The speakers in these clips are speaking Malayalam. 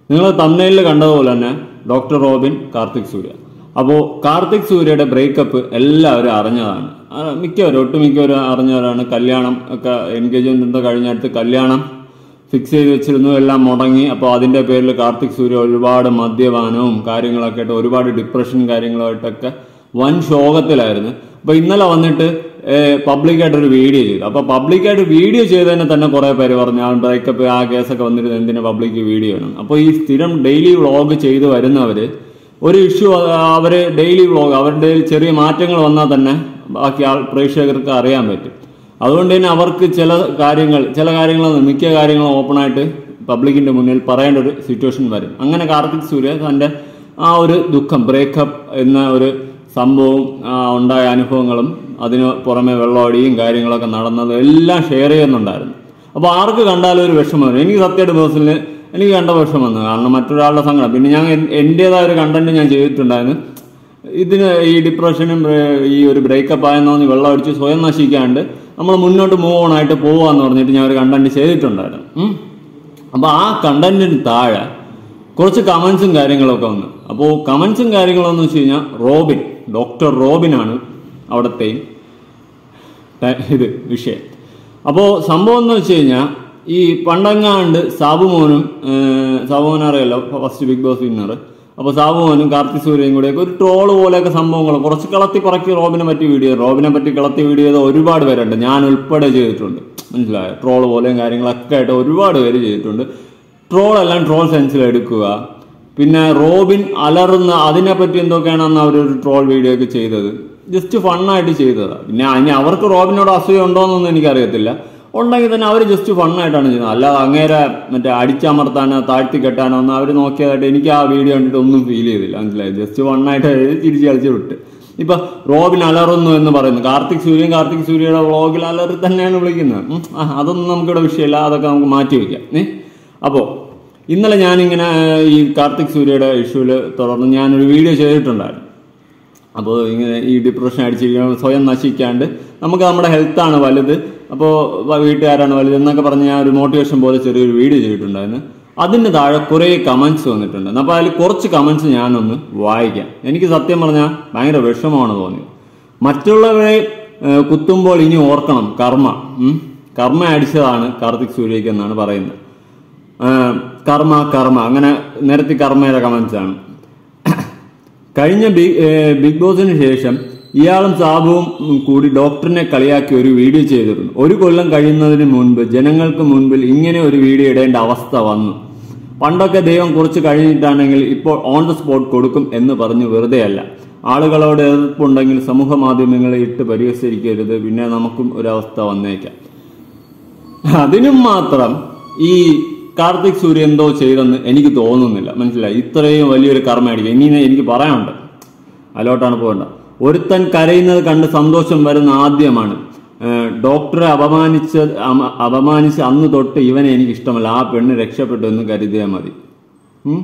നിങ്ങൾ തമിഴ്നയിൽ കണ്ടതുപോലെ തന്നെ ഡോക്ടർ റോബിൻ കാർത്തിക് സൂര്യ അപ്പോൾ കാർത്തിക് സൂര്യയുടെ ബ്രേക്കപ്പ് എല്ലാവരും അറിഞ്ഞതാണ് ആ, മിക്കവരും ഒട്ടുമിക്കവരും അറിഞ്ഞവരാണ് കല്യാണം ഒക്കെ എൻഗേജ്മെന്റ് എന്തോ കഴിഞ്ഞിടത്ത് കല്യാണം ഫിക്സ് ചെയ്ത് വെച്ചിരുന്നു എല്ലാം മുടങ്ങി അപ്പോൾ അതിന്റെ പേരിൽ കാർത്തിക് സൂര്യ ഒരുപാട് മദ്യപാനവും കാര്യങ്ങളൊക്കെ ആയിട്ട് ഒരുപാട് ഡിപ്രഷൻ കാര്യങ്ങളായിട്ടൊക്കെ വൻ ശോകത്തിലായിരുന്നു അപ്പോൾ ഇന്നലെ വന്നിട്ട് പബ്ലിക്കായിട്ട് ഒരു വീഡിയോ ചെയ്തു അപ്പോൾ പബ്ലിക്കായിട്ട് വീഡിയോ ചെയ്തതിന് തന്നെ കുറേ പേര് പറഞ്ഞു ആ ബ്രേക്കപ്പ് ആ കേസൊക്കെ വന്നിട്ട് എന്തിനാ പബ്ലിക് വീഡിയോ ചെയ്യണം അപ്പോൾ ഈ സ്ഥിരം ഡെയിലി വ്ളോഗ് ചെയ്ത് വരുന്നവര് ഒരു ഇഷ്യൂ അവര് ഡെയിലി വ്ളോഗ് അവരുടെ ചെറിയ മാറ്റങ്ങൾ വന്നാൽ തന്നെ ബാക്കി ആൾ പ്രേക്ഷകർക്ക് അറിയാൻ പറ്റും അതുകൊണ്ട് തന്നെ അവർക്ക് ചില കാര്യങ്ങൾ ചില കാര്യങ്ങൾ മിക്ക കാര്യങ്ങളും ഓപ്പണായിട്ട് പബ്ലിക്കിന്റെ മുന്നിൽ പറയേണ്ട ഒരു സിറ്റുവേഷൻ വരും അങ്ങനെ കാർത്തിക് സൂര്യ തന്റെ ആ ഒരു ദുഃഖം ബ്രേക്കപ്പ് എന്ന ഒരു സംഭവം ആ, ഉണ്ടായ അനുഭവങ്ങളും അതിന് പുറമെ വെള്ളമടിയും കാര്യങ്ങളൊക്കെ നടന്നത് എല്ലാം ഷെയർ ചെയ്യുന്നുണ്ടായിരുന്നു അപ്പോൾ ആർക്ക് കണ്ടാലും ഒരു വിഷമം വരും എനിക്ക് സത്യമായിട്ട് പേഴ്സണലി എനിക്ക് കണ്ട വിഷമം വന്നു കാരണം മറ്റൊരാളുടെ സങ്കടം പിന്നെ ഞാൻ എൻ- എൻ്റേതായ ഒരു കണ്ടന്റ് ഞാൻ ചെയ്തിട്ടുണ്ടായിരുന്നു ഇതിന് ഈ ഡിപ്രഷനും ബ്രേ- ഈ ഒരു ബ്രേക്കപ്പ് ആയെന്നോന്ന് വെള്ളം അടിച്ച് സ്വയം നശിക്കാണ്ട് നമ്മൾ മുന്നോട്ട് മൂവ് ഓൺ ആയിട്ട് പോവാന്ന് പറഞ്ഞിട്ട് ഞാൻ ഒരു കണ്ടന്റ് ചെയ്തിട്ടുണ്ടായിരുന്നു ഉം. അപ്പൊ ആ കണ്ടന്റിന് താഴെ കുറച്ച് കമന്റ്സും കാര്യങ്ങളൊക്കെ വന്നു അപ്പോൾ കമന്റ്സും കാര്യങ്ങളെന്ന് വെച്ച് കഴിഞ്ഞാൽ റോബിൻ ഡോക്ടർ റോബിനാണ് അവിടത്തെ ട- ഇത് വിഷയം അപ്പോൾ സംഭവം എന്ന് വെച്ച് കഴിഞ്ഞാൽ ഈ പണ്ടങ്ങാണ്ട് സാബുമോനും ഏഹ്, സാബുമോൻ അറിയാലോ ഫസ്റ്റ് ബിഗ് ബോസ് വിന്നർ അപ്പോൾ സാബുമോനും കാർത്തിക് സൂര്യയും കൂടെയൊക്കെ ഒരു ട്രോള് പോലെയൊക്കെ സംഭവങ്ങൾ കുറച്ച് കളത്തി പറക്കി റോബിനെ പറ്റി വീഡിയോ റോബിനെ പറ്റി കളത്തി വീഡിയോ ചെയ്ത ഒരുപാട് പേരുണ്ട് ഞാൻ ഉൾപ്പെടെ ചെയ്തിട്ടുണ്ട് മനസ്സിലായോ ട്രോള് പോലെയും കാര്യങ്ങളൊക്കെ ആയിട്ട് ഒരുപാട് പേര് ചെയ്തിട്ടുണ്ട് ട്രോൾ എല്ലാം ട്രോൾ സെൻസിൽ എടുക്കുക പിന്നെ റോബിൻ അലറുന്ന അതിനെപ്പറ്റി എന്തൊക്കെയാണ് അന്ന് അവരൊരു ട്രോൾ വീഡിയോ ഒക്കെ ചെയ്തത് ജസ്റ്റ് ഫണ്ണായിട്ട് ചെയ്തതാണ് പിന്നെ ഇനി അവർക്ക് റോബിനോട് അസൂയ ഉണ്ടോയെന്നൊന്നും എനിക്കറിയത്തില്ല ഉണ്ടെങ്കിൽ തന്നെ അവർ ജസ്റ്റ് ഫണ്ണായിട്ടാണ് ചെയ്യുന്നത് അല്ലാതെ അങ്ങേരെ മറ്റേ അടിച്ചമർത്താനോ താഴ്ത്തി കെട്ടാനോ ഒന്നും അവർ നോക്കിയതായിട്ട് എനിക്ക് ആ വീഡിയോ കണ്ടിട്ട് ഒന്നും ഫീൽ ചെയ്തില്ല മനസ്സിലായി ജസ്റ്റ് ഫണ്ണായിട്ട് തിരിച്ച് കളിച്ച് വിട്ട് ഇപ്പൊ റോബിൻ അലറുന്നു എന്ന് പറയുന്നു കാർത്തിക് സൂര്യൻ കാർത്തിക് സൂര്യയുടെ വ്ളോഗിൽ അലറി തന്നെയാണ് വിളിക്കുന്നത് ഉം, ആ, അതൊന്നും നമുക്കിവിടെ വിഷയമില്ല അതൊക്കെ നമുക്ക് മാറ്റി വയ്ക്കാം ഏ അപ്പോ ഇന്നലെ ഞാനിങ്ങനെ ഏഹ്, ഈ കാർത്തിക് സൂര്യയുടെ ഇഷ്യൂവിൽ തുടർന്ന് ഞാനൊരു വീഡിയോ ചെയ്തിട്ടുണ്ടായിരുന്നു അപ്പോൾ ഇങ്ങനെ ഈ ഡിപ്രഷൻ അടിച്ചിരിക്കണം സ്വയം നശിക്കാണ്ട് നമുക്ക് നമ്മുടെ ഹെൽത്താണ് വലുത് അപ്പോൾ വീട്ടുകാരാണ് വലുത് എന്നൊക്കെ പറഞ്ഞ് ഞാൻ ഒരു മോട്ടിവേഷൻ പോലെ ചെറിയൊരു വീഡിയോ ചെയ്തിട്ടുണ്ടായിരുന്നു അതിന് താഴെ കുറേ കമന്റ്സ് വന്നിട്ടുണ്ട് അപ്പോൾ അതിൽ കുറച്ച് കമന്റ്സ് ഞാനൊന്ന് വായിക്കാം എനിക്ക് സത്യം പറഞ്ഞാൽ ഭയങ്കര വിഷമമാണ് തോന്നിയത് മറ്റുള്ളവരെ ഏഹ്, കുത്തുമ്പോൾ ഇനി ഓർക്കണം കർമ്മ ഉം. കർമ്മ അടിച്ചതാണ് കാർത്തിക് സൂര്യക്ക് എന്നാണ് പറയുന്നത് ഏഹ്, കർമ്മ കർമ്മ അങ്ങനെ നിരത്തി കർമ്മയുടെ കമന്റ്സ് ആണ് കഴിഞ്ഞ ബി- ഏഹ് ബിഗ് ബോസിന് ശേഷം ഇയാളും സാബുവും കൂടി ഡോക്ടറിനെ കളിയാക്കി ഒരു വീഡിയോ ചെയ്തിരുന്നു ഒരു കൊല്ലം കഴിയുന്നതിന് മുൻപ് ജനങ്ങൾക്ക് മുൻപിൽ ഇങ്ങനെ ഒരു വീഡിയോ ഇടേണ്ട അവസ്ഥ വന്നു പണ്ടൊക്കെ ദൈവം കുറച്ച് കഴിഞ്ഞിട്ടാണെങ്കിൽ ഇപ്പോൾ ഓൺ ദ സ്പോട്ട് കൊടുക്കും എന്ന് പറഞ്ഞു വെറുതെയല്ല ആളുകളോട് എതിർപ്പുണ്ടെങ്കിൽ സമൂഹ മാധ്യമങ്ങളെ ഇട്ട് പരിഹസിക്കരുത് പിന്നെ നമുക്കും ഒരവസ്ഥ വന്നേക്കാം അതിനും മാത്രം ഈ കാർത്തിക് സൂര്യ എന്തോ ചെയ്തെന്ന് എനിക്ക് തോന്നുന്നില്ല മനസ്സിലായി ഇത്രയും വലിയൊരു കർമ്മയായിരിക്കും ഇനി എനിക്ക് പറയാനുണ്ട് അതിലോട്ടാണ് പോകേണ്ട ഒരുത്തൻ കരയുന്നത് കണ്ട് സന്തോഷം വരുന്ന ആദ്യമാണ് ഏഹ് ഡോക്ടറെ അപമാനിച്ച അമ- അപമാനിച്ച് അന്ന് തൊട്ട് ഇവനെ എനിക്ക് ഇഷ്ടമല്ല ആ പെണ്ണ് രക്ഷപ്പെട്ടു എന്ന് കരുതിയാൽ മതി ഉം?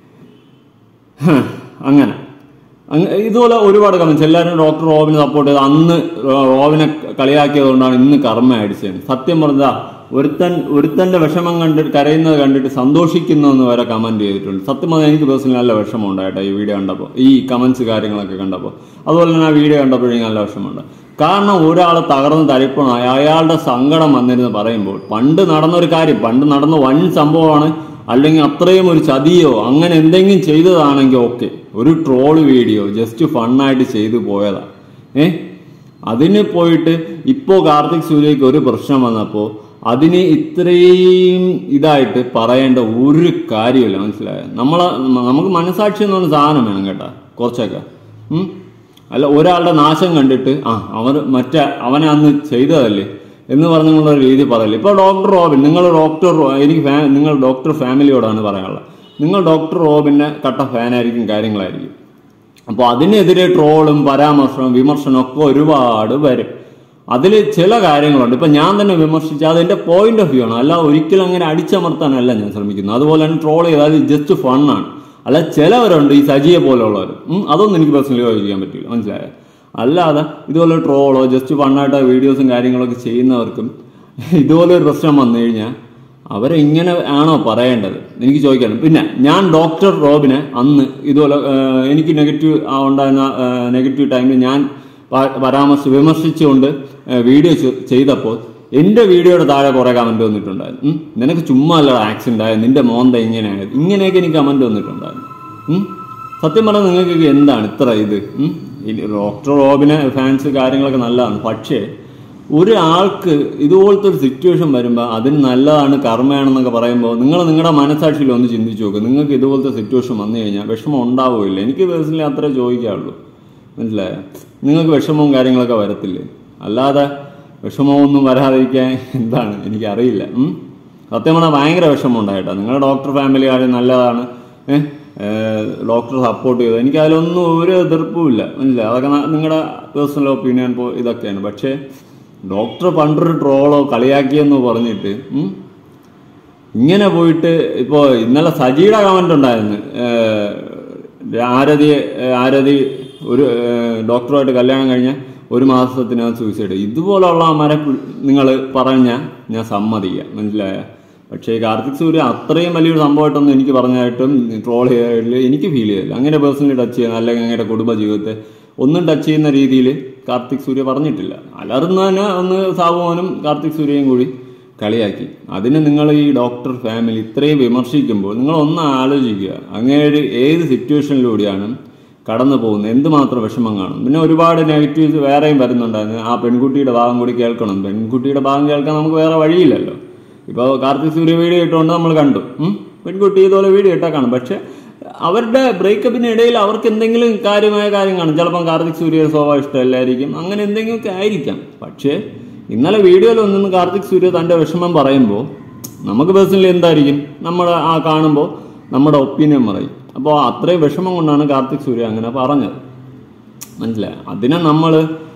ഹ, അങ്ങനെ അങ്ങ- ഇതുപോലെ ഒരുപാട് കമന്റ്സ് എല്ലാവരും ഡോക്ടർ റോബിനെ സപ്പോർട്ട് ചെയ്ത് അന്ന് റോബിനെ കളിയാക്കിയത് കൊണ്ടാണ് ഇന്ന് കർമ്മ അടിച്ചത് സത്യം പറഞ്ഞാ ഒരുത്തൻ ഒരുത്തന്റെ വിഷമം കണ്ടിട്ട് കരയുന്നത് കണ്ടിട്ട് സന്തോഷിക്കുന്നു എന്ന് വരെ കമന്റ് ചെയ്തിട്ടുണ്ട് സത്യം പറഞ്ഞാൽ എനിക്ക് പേഴ്സണലി നല്ല വിഷമം ഉണ്ടായിട്ടോ ഈ വീഡിയോ കണ്ടപ്പോൾ ഈ കമന്റ്സ് കാര്യങ്ങളൊക്കെ കണ്ടപ്പോൾ അതുപോലെ തന്നെ ആ വീഡിയോ കണ്ടപ്പോഴേ നല്ല വിഷമമുണ്ട് കാരണം ഒരാൾ തകർന്ന് തരിപ്പണായി അയാളുടെ സങ്കടം വന്നിരുന്ന് പറയുമ്പോൾ പണ്ട് നടന്നൊരു കാര്യം പണ്ട് നടന്ന വൻ സംഭവമാണ് അല്ലെങ്കിൽ അത്രയും ഒരു ചതിയോ അങ്ങനെ എന്തെങ്കിലും ചെയ്തതാണെങ്കിൽ ഓക്കെ ഒരു ട്രോൾ വീഡിയോ ജസ്റ്റ് ഫണ്ണായിട്ട് ചെയ്തു പോയതാ ഏ അതിന് പോയിട്ട് ഇപ്പോ കാർത്തിക് സൂര്യക്ക് ഒരു പ്രശ്നം വന്നപ്പോ അതിന് ഇത്രയും ഇതായിട്ട് പറയേണ്ട ഒരു കാര്യമില്ല മനസ്സിലായോ നമ്മളെ നമുക്ക് മനസാക്ഷി എന്ന് പറഞ്ഞ സാധനം വേണം കേട്ടാ കുറച്ചൊക്കെ ഉം അല്ല ഒരാളുടെ നാശം കണ്ടിട്ട് ആ അവൻ മറ്റേ അവനെ അന്ന് ചെയ്തതല്ലേ എന്ന് പറഞ്ഞുള്ള ഒരു രീതി പറയില്ല ഇപ്പൊ ഡോക്ടർ റോബിൻ നിങ്ങൾ ഡോക്ടർ റോ- എനിക്ക് ഫാ- നിങ്ങൾ ഡോക്ടർ ഫാമിലിയോടാണ് പറയാനുള്ളത് നിങ്ങൾ ഡോക്ടർ റോബിന്റെ കട്ട ഫാനായിരിക്കും കാര്യങ്ങളായിരിക്കും അപ്പോൾ അതിനെതിരെ ട്രോളും പരാമർശവും വിമർശനവും ഒക്കെ ഒരുപാട് വരും അതിൽ ചില കാര്യങ്ങളുണ്ട് ഇപ്പൊ ഞാൻ തന്നെ വിമർശിച്ച അത് എന്റെ പോയിന്റ് ഓഫ് വ്യൂ ആണ് അല്ല ഒരിക്കലും അങ്ങനെ അടിച്ചമർത്താനല്ല ഞാൻ ശ്രമിക്കുന്നത് അതുപോലെ തന്നെ ട്രോൾ ചെയ്താൽ ജസ്റ്റ് ഫണ്ണാണ് അല്ല ചിലവരുണ്ട് ഈ സജിയെ പോലുള്ളവർ ഉം, അതൊന്നും എനിക്ക് പേഴ്സണലി യോജിക്കാൻ പറ്റില്ല മനസ്സിലായോ അല്ലാതെ ഇതുപോലെ ട്രോളോ ജസ്റ്റ് ഫണ്ണായിട്ട് വീഡിയോസും കാര്യങ്ങളൊക്കെ ചെയ്യുന്നവർക്കും ഇതുപോലെ ഒരു പ്രശ്നം വന്നു കഴിഞ്ഞാൽ അവരെ ഇങ്ങനെ ആണോ പറയേണ്ടത് എനിക്ക് ചോദിക്കണം പിന്നെ ഞാൻ ഡോക്ടർ റോബിനെ അന്ന് ഇതുപോലെ ആ, എനിക്ക് നെഗറ്റീവ് ഉണ്ടായിരുന്ന നെഗറ്റീവ് ടൈമിൽ ഞാൻ പ- പരാമർശ വിമർശിച്ചുകൊണ്ട് ആ, വീഡിയോ ചെ- ചെയ്തപ്പോൾ എന്റെ വീഡിയോയുടെ താഴെ കുറെ കമന്റ് വന്നിട്ടുണ്ടായിരുന്നു ഉം. നിനക്ക് ചുമ്മാ അല്ല ആക്സിഡന്റ് ആയത് നിന്റെ മോന്ത ഇങ്ങനെയായത് ഇങ്ങനെയൊക്കെ എനിക്ക് കമന്റ് വന്നിട്ടുണ്ടായിരുന്നു ഉം. സത്യം പറഞ്ഞാൽ നിങ്ങൾക്ക് എന്താണ് ഇത്ര ഇത് ഉം? ഈ ഡോക്ടർ റോബിനെ ഫാൻസ് കാര്യങ്ങളൊക്കെ നല്ലതാണ് പക്ഷേ ഒരാൾക്ക് ഇതുപോലത്തെ ഒരു സിറ്റുവേഷൻ വരുമ്പോൾ അതിന് നല്ലതാണ് കർമ്മയാണെന്നൊക്കെ പറയുമ്പോൾ നിങ്ങൾ നിങ്ങളുടെ മനസാക്ഷിയിൽ ഒന്ന് ചിന്തിച്ചു നോക്കുക നിങ്ങൾക്ക് ഇതുപോലത്തെ സിറ്റുവേഷൻ വന്നു കഴിഞ്ഞാൽ വിഷമം ഉണ്ടാവുകയില്ല എനിക്ക് പേഴ്സണലി അത്രേ ചോദിക്കാറുള്ളൂ മനസ്സിലായോ നിങ്ങൾക്ക് വിഷമവും കാര്യങ്ങളൊക്കെ വരത്തില്ലേ അല്ലാതെ വിഷമമൊന്നും വരാതിരിക്കാൻ എന്താണ് എനിക്കറിയില്ല ഉം? സത്യം പറഞ്ഞാൽ ഭയങ്കര വിഷമം ഉണ്ടായിട്ടാ നിങ്ങളുടെ ഡോക്ടർ ഫാമിലി കാര്യം നല്ലതാണ് ഏഹ് ഡോക്ടർ സപ്പോർട്ട് ചെയ്തു എനിക്ക് അതിലൊന്നും ഒരു എതിർപ്പുമില്ല മനസ്സിലായി അതൊക്കെ ന- നിങ്ങളുടെ പേഴ്സണൽ ഒപ്പീനിയൻ ഇതൊക്കെയാണ് പക്ഷേ ഡോക്ടർ പണ്ടൊരു ട്രോളോ കളിയാക്കിയെന്ന് പറഞ്ഞിട്ട് ഉം, ഇങ്ങനെ പോയിട്ട് ഇപ്പോൾ ഇന്നലെ സജിയുടെ കമന്റ് ഉണ്ടായിരുന്നു ഏഹ്, ആരതി ആരതി ഒരു ഏഹ്, ഡോക്ടറുമായിട്ട് കല്യാണം കഴിഞ്ഞ ഒരു മാസത്തിനകം സൂയിസൈഡ് ഇതുപോലുള്ള അമ്മരെ നിങ്ങൾ പറഞ്ഞാൽ ഞാൻ സമ്മതിക്കാം മനസ്സിലായ പക്ഷേ ഈ കാർത്തിക് സൂര്യ അത്രയും വലിയൊരു സംഭവമായിട്ടൊന്നും എനിക്ക് പറഞ്ഞായിട്ടും ട്രോൾ ചെയ്തതിൽ എനിക്ക് ഫീൽ ചെയ്തില്ല അങ്ങനെ പേഴ്സണലി ടച്ച് ചെയ്യുന്ന അല്ലെങ്കിൽ അങ്ങനെ കുടുംബ ജീവിതത്തെ ഒന്നും ടച്ച് ചെയ്യുന്ന രീതിയിൽ കാർത്തിക് സൂര്യ പറഞ്ഞിട്ടില്ല അലർന്നതിന് ഒന്ന് സാബുമോനും കാർത്തിക് സൂര്യയും കൂടി കളിയാക്കി അതിന് നിങ്ങൾ ഈ ഡോക്ടർ ഫാമിലി ഇത്രയും വിമർശിക്കുമ്പോൾ നിങ്ങൾ ഒന്ന് ആലോചിക്കുക അങ്ങനെ ഒരു ഏത് സിറ്റുവേഷനിലൂടെയാണ് കടന്നു പോകുന്നത് എന്തുമാത്രം വിഷമം കാണും പിന്നെ ഒരുപാട് നെഗറ്റീവ്സ് വേറെയും വരുന്നുണ്ടായിരുന്നു ആ പെൺകുട്ടിയുടെ ഭാഗം കൂടി കേൾക്കണം പെൺകുട്ടിയുടെ ഭാഗം കേൾക്കാൻ നമുക്ക് വേറെ വഴിയില്ലല്ലോ ഇപ്പോൾ കാർത്തിക് സൂര്യ വീഡിയോ ഇട്ടുകൊണ്ട് നമ്മൾ കണ്ടു ഉം. പെൺകുട്ടി ഇതുപോലെ വീഡിയോ ഇട്ടാൽ കാണും പക്ഷെ അവരുടെ ബ്രേക്കപ്പിന് ഇടയിൽ അവർക്ക് എന്തെങ്കിലും കാര്യമായ കാര്യം കാണും ചിലപ്പം കാർത്തിക് സൂര്യ സ്വഭാവം ഇഷ്ടമല്ലായിരിക്കും അങ്ങനെ എന്തെങ്കിലുമൊക്കെ ആയിരിക്കാം പക്ഷേ ഇന്നലെ വീഡിയോയിൽ ഒന്നും കാർത്തിക് സൂര്യ തന്റെ വിഷമം പറയുമ്പോൾ നമുക്ക് പേഴ്സണലി എന്തായിരിക്കും നമ്മുടെ ആ കാണുമ്പോൾ നമ്മുടെ ഒപ്പീനിയൻ പറയും അപ്പോൾ അത്രയും വിഷമം കൊണ്ടാണ് കാർത്തിക് സൂര്യ അങ്ങനെ പറഞ്ഞത് മനസ്സിലായി അതിനെ നമ്മൾ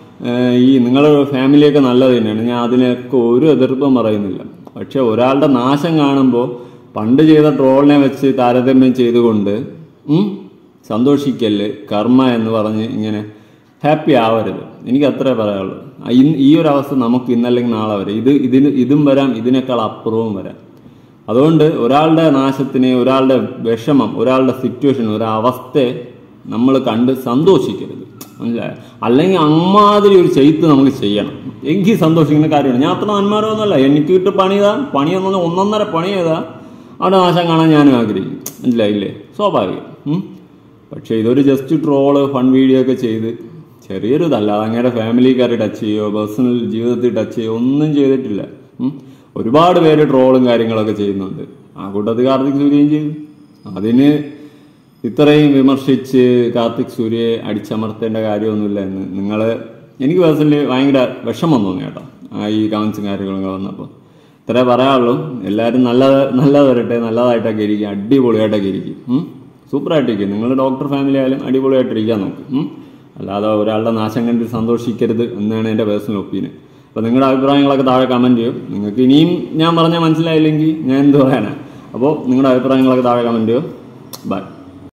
ഈ നിങ്ങളുടെ ഫാമിലിയൊക്കെ നല്ലത് തന്നെയാണ് ഞാൻ അതിനൊക്കെ ഒരു എതിർപ്പും പറയുന്നില്ല പക്ഷെ ഒരാളുടെ നാശം കാണുമ്പോൾ പണ്ട് ചെയ്ത ട്രോളിനെ വെച്ച് താരതമ്യം ചെയ്തുകൊണ്ട് ഉം, സന്തോഷിക്കല് കർമ്മ എന്ന് പറഞ്ഞ് ഇങ്ങനെ ഹാപ്പി ആവരുത് എനിക്ക് അത്രേ പറയാനുള്ളൂ ആ, ഇന്ന് ഈ ഒരു അവസ്ഥ നമുക്ക് ഇന്നല്ലെങ്കിൽ നാളെ വരെ ഇത് ഇതിന് ഇതും വരാം ഇതിനേക്കാൾ അപ്പുറവും വരാം അതുകൊണ്ട് ഒരാളുടെ നാശത്തിന് ഒരാളുടെ വിഷമം ഒരാളുടെ സിറ്റുവേഷൻ ഒരവസ്ഥയെ നമ്മൾ കണ്ട് സന്തോഷിക്കരുത് മനസ്സിലായോ അല്ലെങ്കിൽ അമ്മാതിരി ഒരു ചെയ്ത്ത് നമുക്ക് ചെയ്യണം എങ്കിൽ സന്തോഷിക്കുന്ന കാര്യമാണ് ഞാൻ അത്ര നന്മാരൊന്നുമല്ല എനിക്ക് കിട്ട് പണിതാ പണിയെന്ന് പറഞ്ഞാൽ ഒന്നൊന്നര പണി ചെയ്താ അവിടെ നാശം കാണാൻ ഞാനും ആഗ്രഹിക്കും മനസ്സിലായില്ലേ സ്വാഭാവികം ഉം. പക്ഷേ ഇതൊരു ജസ്റ്റ് ട്രോള് ഫൺ വീഡിയോ ഒക്കെ ചെയ്ത് ചെറിയൊരു ഇതല്ല അതങ്ങനെ ഫാമിലിക്കാരെ ടച്ച് ചെയ്യോ പേഴ്സണൽ ജീവിതത്തിൽ ടച്ച് ചെയ്യോ ഒന്നും ചെയ്തിട്ടില്ല ഉം. ഒരുപാട് പേര് ട്രോളും കാര്യങ്ങളൊക്കെ ചെയ്യുന്നുണ്ട് ആ കൂട്ടത്തിൽ കാർത്തിക് സൂര്യയും ചെയ്തു അതിന് ഇത്രയും വിമർശിച്ച് കാർത്തിക് സൂര്യയെ അടിച്ചമർത്തേണ്ട കാര്യമൊന്നുമില്ല എന്ന് നിങ്ങൾ എനിക്ക് പേഴ്സണലി ഭയങ്കര വിഷമം തോന്നി കേട്ടോ ആ ഈ കമൻസും കാര്യങ്ങളൊക്കെ വന്നപ്പോൾ ഇത്രേ പറയാനുള്ളൂ എല്ലാവരും നല്ല നല്ലത് വരട്ടെ നല്ലതായിട്ടൊക്കെ ഇരിക്കും അടിപൊളിയായിട്ടൊക്കെ ഇരിക്കും ഉം. സൂപ്പറായിട്ടിരിക്കും നിങ്ങൾ ഡോക്ടർ ഫാമിലി ആയാലും അടിപൊളിയായിട്ടിരിക്കാൻ നോക്കും ഉം. അല്ലാതെ ഒരാളുടെ നാശം കണ്ട് സന്തോഷിക്കരുത് എന്നാണ് എൻ്റെ പേഴ്സണൽ ഒപ്പീനിയൻ അപ്പോൾ നിങ്ങളുടെ അഭിപ്രായങ്ങളൊക്കെ താഴെ കമൻറ്റ് ചെയ്യും നിങ്ങൾക്ക് ഇനിയും ഞാൻ പറഞ്ഞാൽ മനസ്സിലായില്ലെങ്കിൽ ഞാൻ എന്ത് പറയാനാണ് അപ്പോൾ നിങ്ങളുടെ അഭിപ്രായങ്ങളൊക്കെ താഴെ കമൻറ്റ് ചെയ്യും ബൈ